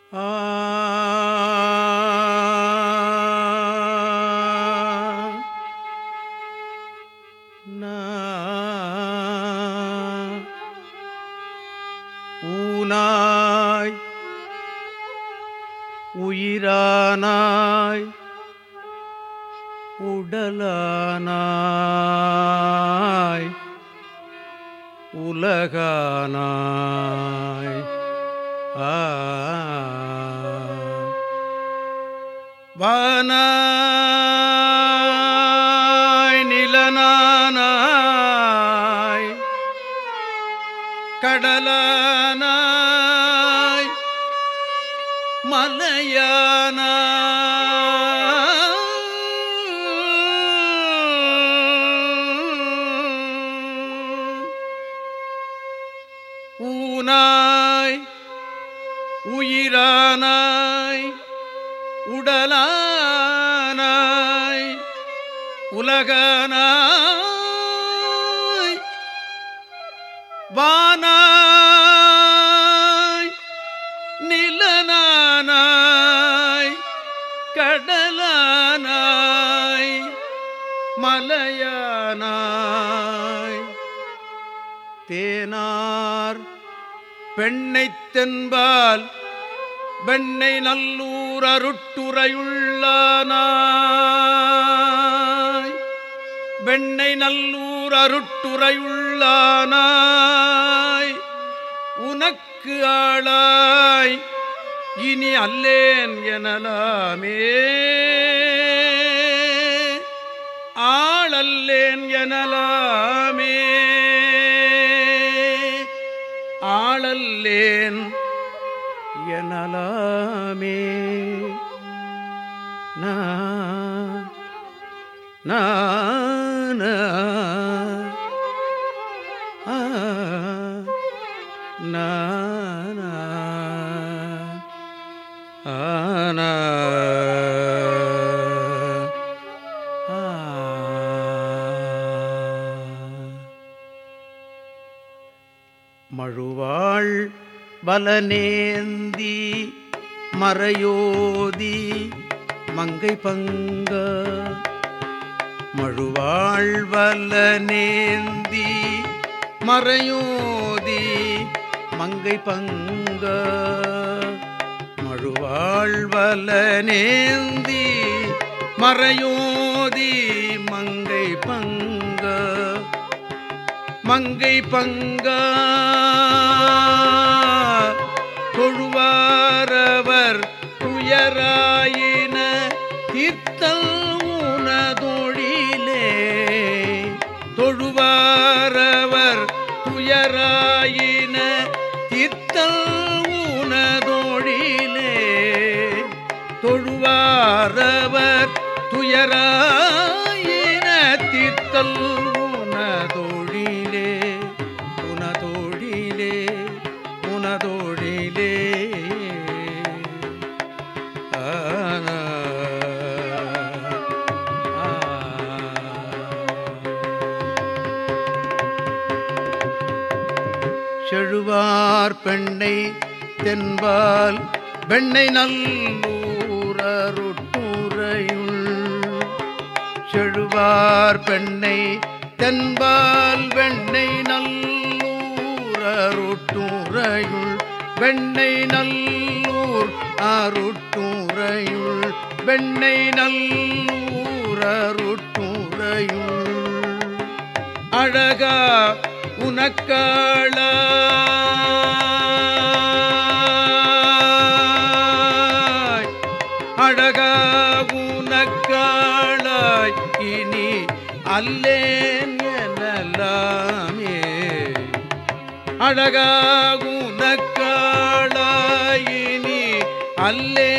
ஊனாய் உயிரானாய் உடலானாய் உலகானாய் ஆ வானாய் நிலனானாய் கடலானாய் மலையானாய் ஊனாய் உயிரானாய் உடலானாய் உலகனாய் வானாய் நிலனானாய் கடலானாய் மலையானாய் தேனார் பெண்ணைத் தென்பால் வெண்ணை நல்லூர் அருட்டுரையுள்ளானாய் வெண்ணை நல்லூர் அருட்டுரையுள்ளானாய் உனக்கு ஆளாய் இனி அல்லேன் எனலாமே ஆளல்லேன் எனலாமே ஆளல்லேன் எனலாமே நா நா நா. ஆ, நா, நா. ஆ, நா. ஆ. மழுவாள் வலனேந்தி மறையோதி மங்கை பங்க மழுவாள் வலனேந்தி மறையோதி மங்கை பங்க மழுவாள் வலனேந்தி மறையோதி மங்கை பங்க மங்கை பங்க தொழுவாரவர் துயராயின தீர்த்தல் உனதொழிலே தொழுவாரவர் துயராயின தீர்த்தல் உனதொழிலே தொழுவாரவர் துயராயின தீர்த்தல் உனதொழிலே உனதொழிலே உனதொழிலே ஆனா, ஆ. செழுவார் பெண்ணை தென்பால் வெண்ணை நல்லூரருட்டுரையுள் செழுவார் பெண்ணை தென்பால் வெண்ணை நல்லூர் அருட்டுரையுள் வெண்ணை நல்லூர் அருட்டுரையுள் வெண்ணை நல்லூர் அருட்டுரையுள் அழகா உனக்காளாய் அழகா உனக்காளாய் இனி அல்லேன் எனலாமே அழகா உனக்காளாய் இனி அல்லேன்